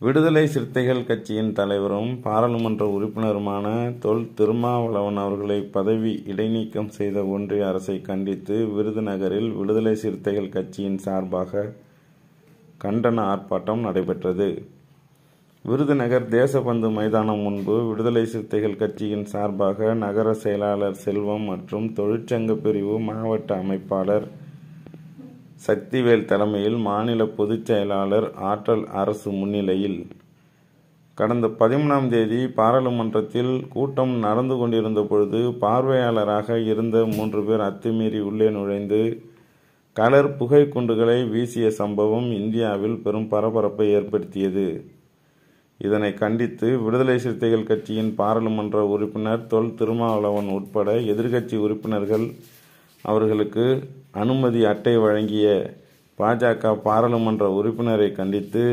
விடுதலை சிறுத்தைகள் கட்சியின் தலைவரும் பாராளுமன்ற உறுப்பினருமான தொல் திருமாவளவன் அவர்களை பதவி இடைநீக்கம் செய்த ஒன்றிய அரசை கண்டித்து விருதுநகரில் விடுதலை சிறுத்தைகள் கட்சியின் சார்பாக கண்டன ஆர்ப்பாட்டம் நடைபெற்றது விருதுநகர் தேசபந்து மைதானம் முன்பு விடுதலை சிறுத்தைகள் கட்சியின் சார்பாக நகர செயலாளர் செல்வம் மற்றும் தொழிற்சங்க பிரிவு மாவட்ட அமைப்பாளர் சக்திவேல் தலைமையில் மாநில பொதுச் செயலாளர் ஆற்றல் அரசு முன்னிலையில் கடந்த பதிமூணாம் தேதி பாராளுமன்றத்தில் கூட்டம் நடந்து கொண்டிருந்த பொழுது பார்வையாளராக இருந்த மூன்று பேர் அத்துமீறி உள்ளே நுழைந்து கலர் புகை குண்டுகளை வீசிய சம்பவம் இந்தியாவில் பெரும் பரபரப்பை ஏற்படுத்தியது இதனை கண்டித்து விடுதலை சிறுத்தைகள் கட்சியின் பாராளுமன்ற உறுப்பினர் தொல் திருமாவளவன் உட்பட எதிர்க்கட்சி உறுப்பினர்கள் அவர்களுக்கு அனுமதி அட்டை வழங்கிய பாஜக பாராளுமன்ற உறுப்பினரை கண்டித்து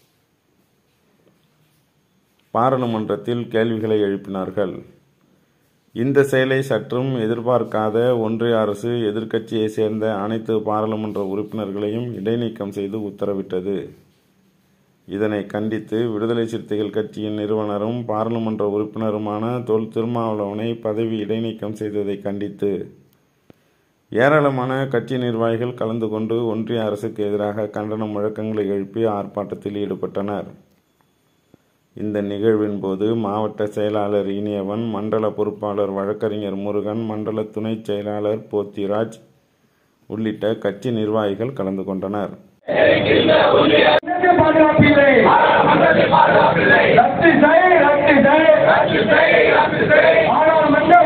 பாராளுமன்றத்தில் கேள்விகளை எழுப்பினார்கள் இந்த செயலை சற்றும் எதிர்பார்க்காத ஒன்றிய அரசு எதிர்க்கட்சியை சேர்ந்த அனைத்து பாராளுமன்ற உறுப்பினர்களையும் இடைநீக்கம் செய்து உத்தரவிட்டது இதனை கண்டித்து விடுதலை சிறுத்தைகள் கட்சியின் நிறுவனரும் பாராளுமன்ற உறுப்பினருமான தொல் திருமாவளவனை பதவி இடைநீக்கம் செய்ததை கண்டித்து ஏராளமான கட்சி நிர்வாகிகள் கலந்து கொண்டு ஒன்றிய அரசுக்கு எதிராக கண்டன முழக்கங்களை எழுப்பி ஆர்ப்பாட்டத்தில் ஈடுபட்டனர் இந்த நிகழ்வின் போது மாவட்ட செயலாளர் இனியவன் மண்டல பொறுப்பாளர் வழக்கறிஞர் முருகன் மண்டல துணை செயலாளர் போத்திராஜ் உள்ளிட்ட கட்சி நிர்வாகிகள் கலந்து கொண்டனர் பாதுகாப்பில்லை ரத்து செய் ரத்து செய் பாராளுமன்ற